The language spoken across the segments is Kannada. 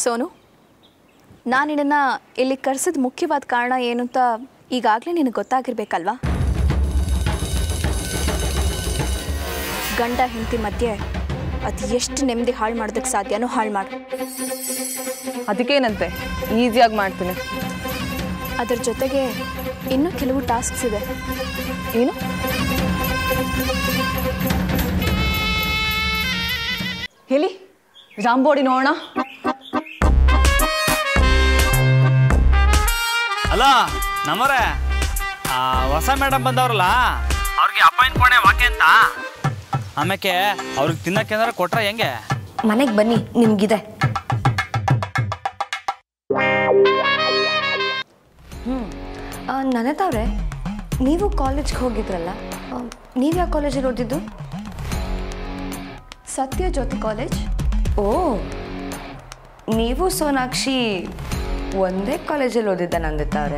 ಸೋನು ನಾನು ನಿನ್ನನ್ನು ಇಲ್ಲಿ ಕರೆಸಿದ ಮುಖ್ಯವಾದ ಕಾರಣ ಏನು ಅಂತ ಈಗಾಗಲೇ ನಿನಗೆ ಗೊತ್ತಾಗಿರ್ಬೇಕಲ್ವಾ ಗಂಡ ಹೆಂಡತಿ ಮಧ್ಯೆ ಅದು ಎಷ್ಟು ನೆಮ್ಮದಿ ಹಾಳು ಮಾಡೋದಕ್ಕೆ ಸಾಧ್ಯನೋ ಹಾಳು ಮಾಡು ಅದಕ್ಕೇನಂತೆ ಈಸಿಯಾಗಿ ಮಾಡ್ತೀನಿ ಅದ್ರ ಜೊತೆಗೆ ಇನ್ನೂ ಕೆಲವು ಟಾಸ್ಕ್ಸ್ ಇದೆ ಏನು ಹೇಳಿ ಜಾಂಬೋಡಿ ನೋಡೋಣ ಅಲ್ಲ ನಮ್ಮರೇ ಆ, ಹೊಸ ಮೇಡಮ್ ಬಂದವ್ರಲ್ಲ ಅವ್ರಿಗೆ ಅಪಾಯಿಂಟ್ ಕೊಣೆ ವಾಕೆ ಅಂತ ಆಮೇಲೆ ಅವ್ರಿಗೆ ತಿನ್ನಕ್ಕೆ ಏನಾರ ಕೊಟ್ರೆ ಹೆಂಗೆ ಮನೆಗೆ ಬನ್ನಿ ನಿಮ್ಗಿದೆ ಹ್ಞೂ ನನ್ನದವ್ರೆ ನೀವು ಕಾಲೇಜ್ಗೆ ಹೋಗಿದ್ರಲ್ಲ ನೀವು ಯಾವ ಕಾಲೇಜಲ್ಲಿ ಓದಿದ್ದು ಸತ್ಯಜ್ಯೋತಿ ಕಾಲೇಜ್ ಓ ನೀವು ಸೋನಾಕ್ಷಿ ಒಂದೇ ಕಾಲೇಜಲ್ಲಿ ಓದಿದ್ದ ನಂದಿತ್ತವ್ರೆ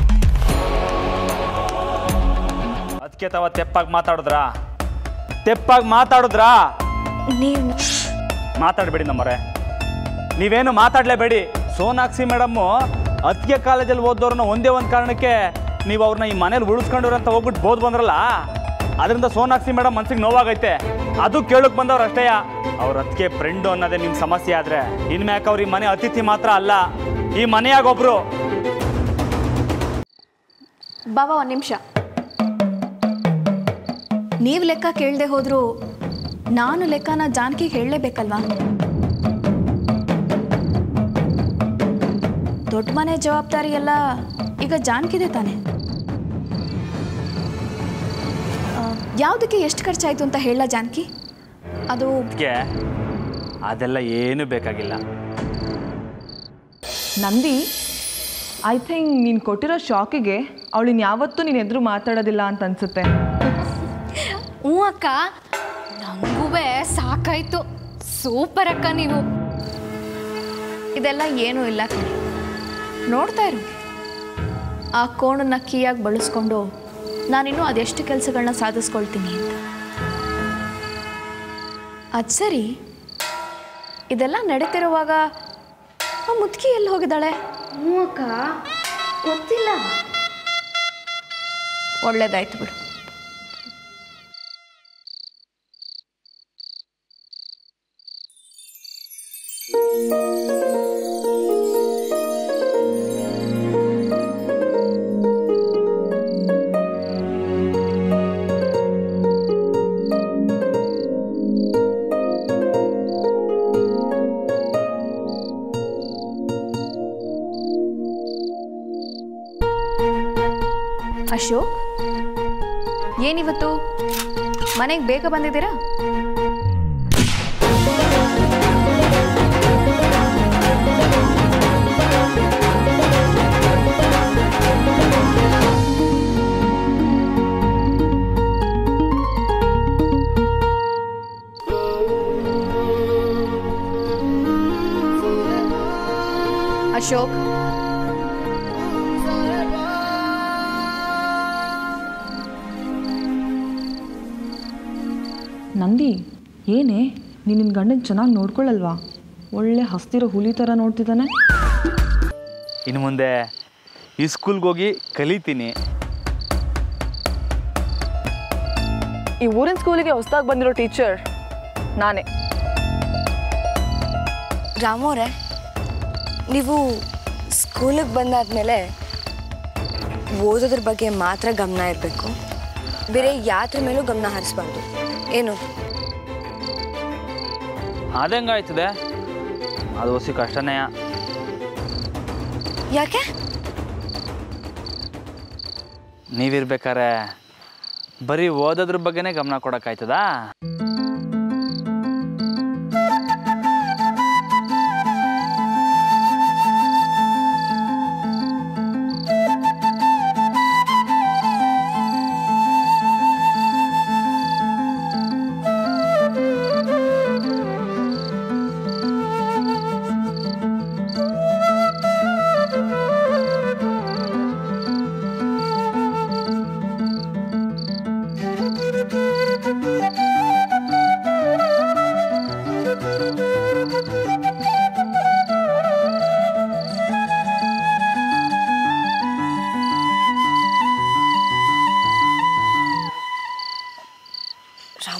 ಅದಕ್ಕೆ ತವ ತೆಪ್ಪಾಗಿ ಮಾತಾಡಿದ್ರಾ ತೆಪ್ಪಾಗಿ ಮಾತಾಡಿದ್ರಾ ನೀವು ಮಾತಾಡಬೇಡಿ ನಮ್ಮರೆ ನೀವೇನು ಮಾತಾಡಲೇಬೇಡಿ ಸೋನಾಕ್ಷಿ ಮೇಡಮ್ಮು ಅತ್ತಿಗೆ ಕಾಲೇಜಲ್ಲಿ ಓದೋರನ್ನ ಒಂದೇ ಒಂದು ಕಾರಣಕ್ಕೆ ನೀವು ಅವ್ರನ್ನ ಈ ಮನೇಲಿ ಉಳಿಸ್ಕೊಂಡವ್ರು ಅಂತ ಹೋಗ್ಬಿಟ್ಟು ಬೋದ್ ಬಂದ್ರಲ್ಲ ಅದರಿಂದ ಸೋನಾಕ್ಷಿ ಮೇಡಮ್ ಮನ್ಸಿಗೆ ನೋವಾಗೈತೆ ಅದು ಕೇಳಕ್ ಬಂದವ್ರು ಅಷ್ಟೇ ಅವ್ರ ಅತ್ತಿಗೆ ಫ್ರೆಂಡು ಅನ್ನೋದೇ ನಿಮ್ಮ ಸಮಸ್ಯೆ ಆದ್ರೆ ಇನ್ಮ್ಯಾಕೆ ಅವ್ರು ಈ ಮನೆ ಅತಿಥಿ ಮಾತ್ರ ಅಲ್ಲ ಈ ಮನೆಯಾಗೊಬ್ರು ಬಾಬಾ ಒಂದು ನಿಮಿಷ ನೀವು ಲೆಕ್ಕ ಕೇಳದೆ ಹೋದರೂ ನಾನು ಲೆಕ್ಕನ ಜಾನಕಿಗೆ ಹೇಳಲೇಬೇಕಲ್ವಾ ದೊಡ್ಡ ಮನೆ ಜವಾಬ್ದಾರಿ ಎಲ್ಲ ಈಗ ಜಾನಕಿದೆ ತಾನೆ ಆ, ಯಾವುದಕ್ಕೆ ಎಷ್ಟು ಖರ್ಚಾಯಿತು ಅಂತ ಹೇಳ ಜಾನಕಿ ಅದು ಅದಕ್ಕೆ ಅದೆಲ್ಲ ಏನೂ ಬೇಕಾಗಿಲ್ಲ ನಂದಿ ಐ ಥಿಂಕ್ ನೀನು ಕೊಟ್ಟಿರೋ ಶಾಕಿಗೆ ಅವಳಿನ ಯಾವತ್ತೂ ನೀನು ಎದುರು ಮಾತಾಡೋದಿಲ್ಲ ಅಂತ ಅನ್ಸುತ್ತೆ ಹ್ಞೂ ಅಕ್ಕ ನಂಗೂ ಸಾಕಾಯ್ತು ಸೂಪರ್ ಅಕ್ಕ ನೀವು ಇದೆಲ್ಲ ಏನೂ ಇಲ್ಲ ಕಣೆ ನೋಡ್ತಾ ಇರು ಆ ಕೋಣನ್ನ ಕೀಯಾಗಿ ಬಳಸ್ಕೊಂಡು ನಾನಿನ್ನೂ ಅದೆಷ್ಟು ಕೆಲಸಗಳನ್ನ ಸಾಧಿಸ್ಕೊಳ್ತೀನಿ ಅಂತ ಅದು ಸರಿ ಇದೆಲ್ಲ ನಡೀತಿರುವಾಗ ಆ ಮುದುಕಿ ಎಲ್ಲಿ ಹೋಗಿದ್ದಾಳೆ ಹ್ಞೂ ಅಕ್ಕ ಗೊತ್ತಿಲ್ಲ ಒಳ್ಳೇದಾಯ್ತು ಬಿಡು ಅಶೋಕ್ ಏನಿವತ್ತು ಮನೆಗೆ ಬೇಗ ಬಂದಿದ್ದೀರಾ ಅಶೋಕ್ ನಂದಿ ಏನೇ ನೀನು ನಿನ್ನ ಗಂಡನ ಚೆನ್ನಾಗಿ ನೋಡ್ಕೊಳ್ಳಲ್ವಾ ಒಳ್ಳೆ ಹಸ್ತಿರೋ ಹುಲಿ ಥರ ನೋಡ್ತಿದ್ದಾನೆ ಇನ್ನು ಮುಂದೆ ಈ ಸ್ಕೂಲ್ಗೆ ಹೋಗಿ ಕಲಿತೀನಿ ಈ ಊರಿನ ಸ್ಕೂಲಿಗೆ ಹೊಸದಾಗಿ ಬಂದಿರೋ ಟೀಚರ್ ನಾನೇ ರಾಮೋರೆ ನೀವು ಸ್ಕೂಲಿಗೆ ಬಂದಾದ್ಮೇಲೆ ಓದೋದ್ರ ಬಗ್ಗೆ ಮಾತ್ರ ಗಮನ ಇರಬೇಕು ಬೇರೆ ಯಾತ್ರ ಮೇಲೂ ಗಮನ ಹರಿಸ್ಬಾರ್ದು ಏನು ಅದಂಗಾಯ್ತದೆ ಅದು ಹೊಸಿ ಕಷ್ಟನೇ ಯಾಕೆ ನೀವಿರ್ಬೇಕಾರೆ ಬರೀ ಓದೋದ್ರ ಬಗ್ಗೆನೇ ಗಮನ ಕೊಡೋಕ್ಕಾಯ್ತದಾ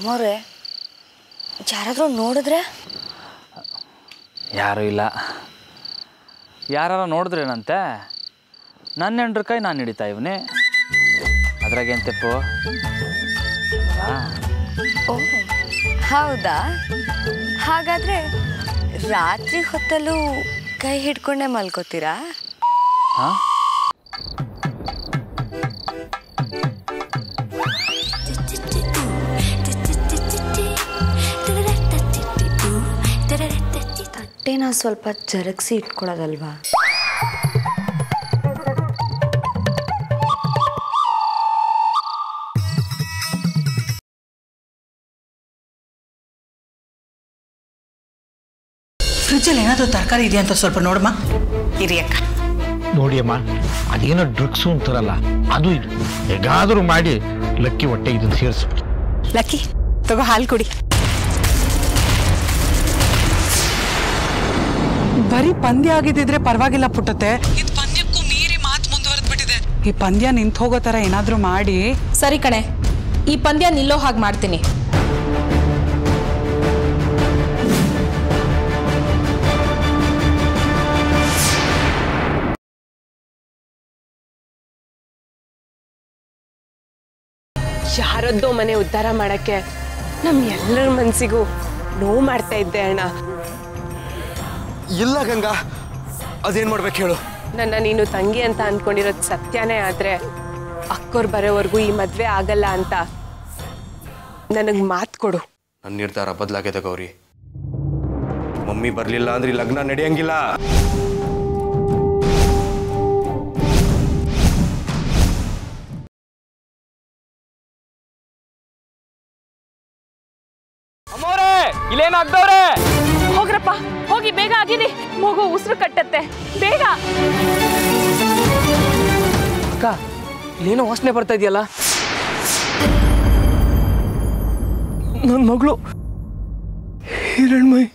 ರಾಮವ್ರೆ ಯಾರಾದರೂ ನೋಡಿದ್ರೆ ಯಾರೂ ಇಲ್ಲ ಯಾರು ನೋಡಿದ್ರೇನಂತೆ ನನ್ನ ಹೆಂಡ್ರ ಕೈ ನಾನು ಹಿಡಿತಾ ಇವನೇ ಅದ್ರಾಗೇನು ತೆಪ್ಪು ಓ ಹೌದಾ ಹಾಗಾದ್ರೆ ರಾತ್ರಿ ಹೊತ್ತಲ್ಲೂ ಕೈ ಹಿಡ್ಕೊಂಡೇ ಮಲ್ಕೋತೀರಾ ಹಾಂ ತಟ್ಟೆನ ಸ್ವಲ್ಪ ಜರಗಿಸಿ ಇಟ್ಕೊಳ್ಳೋದಲ್ವಾ ಫ್ರಿಜ್ಜಲ್ಲಿ ಏನಾದರೂ ತರಕಾರಿ ಇದೆಯಾ ಅಂತ ಸ್ವಲ್ಪ ನೋಡಮ್ಮ ಇರಿ ಅಕ್ಕ ನೋಡಿಯಮ್ಮ ಅದೇನೋ ಡ್ರಗ್ಸು ಅಂತಾರಲ್ಲ ಅದು ಇದು ಹೇಗಾದರೂ ಮಾಡಿ ಲಕ್ಕಿ ಹೊಟ್ಟೆ ಇದನ್ನು ಸೇರಿಸ್ಬಿಟ್ಟು ಲಕ್ಕಿ ತಗೋ ಹಾಲು ಕುಡಿ ಬರೀ ಪಂದ್ಯ ಆಗಿದ್ದಿದ್ರೆ ಪರವಾಗಿಲ್ಲ ಪುಟ್ಟತೆ ಇದು ಪಂದ್ಯಕ್ಕೂ ಮೀರಿ ಮಾತು ಮುಂದುವರೆದ್ಬಿಟ್ಟಿದೆ ಈ ಪಂದ್ಯ ನಿಂತು ಹೋಗೋ ತರ ಏನಾದ್ರೂ ಮಾಡಿ ಸರಿ ಕಣೆ ಈ ಪಂದ್ಯ ನಿಲ್ಲೋ ಹಾಗೆ ಮಾಡ್ತೀನಿ ಯಾರದ್ದೋ ಮನೆ ಉದ್ಧಾರ ಮಾಡಕ್ಕೆ ನಮ್ ಎಲ್ಲರ ಮನ್ಸಿಗೂ ನೋವು ಮಾಡ್ತಾ ಇದ್ದೆ ಅಣ್ಣ ಇಲ್ಲ ಗಂಗಾ ಅದೇನ್ ಮಾಡ್ಬೇಕು ಹೇಳು ನನ್ನ ನೀನು ತಂಗಿ ಅಂತ ಅನ್ಕೊಂಡಿರೋದು ಸತ್ಯನೇ ಆದ್ರೆ ಅಕ್ಕೋರ್ ಬರೋವರೆಗೂ ಈ ಮದ್ವೆ ಆಗಲ್ಲ ಅಂತ ನನಗ್ ಮಾತು ಕೊಡು ನನ್ನ ನಿರ್ಧಾರ ಬದಲಾಗಿದೆ ಗೌರಿ ಮಮ್ಮಿ ಬರ್ಲಿಲ್ಲ ಅಂದ್ರೆ ಈ ಲಗ್ನ ನಡೆಯಂಗಿಲ್ಲ ಅಮ್ಮೋರೆ ಇಲ್ಲೇನಾಗ್ದವ್ರೆ ಹೋಗ್ರಪ್ಪ ಹೋಗಿ ಬೇಗ ಆಗಿರಿ ಮಗು ಉಸಿರು ಕಟ್ಟತ್ತೆ ಬೇಗ ಅಕ್ಕ ಇಲ್ಲೇನೋ ವಾಸನೆ ಬರ್ತಾ ಇದೆಯಲ್ಲ ನನ್ನ ಮಗಳು ಹಿರಣ್ಮಯ್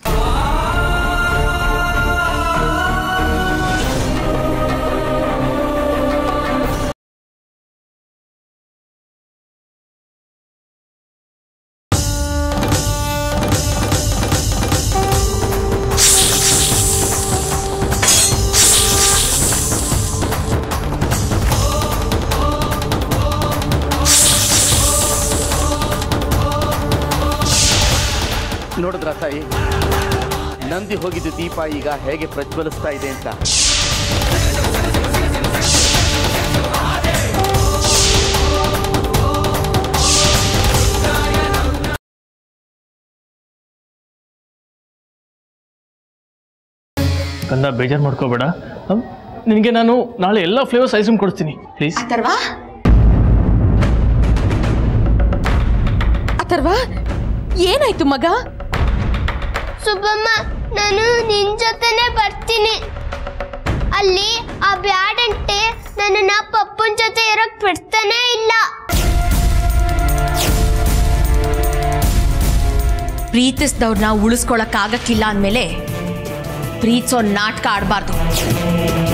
ನೋಡಿದ್ರ ತಾಯಿ ನಂದಿ ಹೋಗಿದ್ದು ದೀಪ ಈಗ ಹೇಗೆ ಪ್ರಜ್ವಲಿಸ್ತಾ ಇದೆ ಅಂತ ಕಂದ ಬೇಜಾರು ಮಾಡ್ಕೋಬೇಡ ಹ್ಮ್? ನಿನಗೆ ನಾನು ನಾಳೆ ಎಲ್ಲ ಫ್ಲೇವರ್ಸ್ ಐಸ್ ಕ್ರೀಮ್ ಕೊಡ್ತೀನಿ ಪ್ಲೀಸ್ ಅಥರ್ವಾ ಅಥರ್ವಾ ಏನಾಯ್ತು ಮಗ ಸುಬ್ಬಮ್ಮ ನಾನು ನಿನ್ ಜೊತೆನೆ ಬರ್ತೀನಿ ಅಲ್ಲಿ ಆ ಬ್ಯಾಡಂಟೆ ನನ್ನನ್ನ ಪಪ್ಪನ್ ಜೊತೆ ಇರಕ್ ಬಿಡ್ತಾನೆ ಇಲ್ಲ ಪ್ರೀತಿಸ್ದವ್ರನ್ನ ಉಳಿಸ್ಕೊಳಕ್ ಆಗಕ್ಕಿಲ್ಲ ಅಂದ್ಮೇಲೆ ಪ್ರೀತಿಸೋ ನಾಟಕ ಆಡಬಾರ್ದು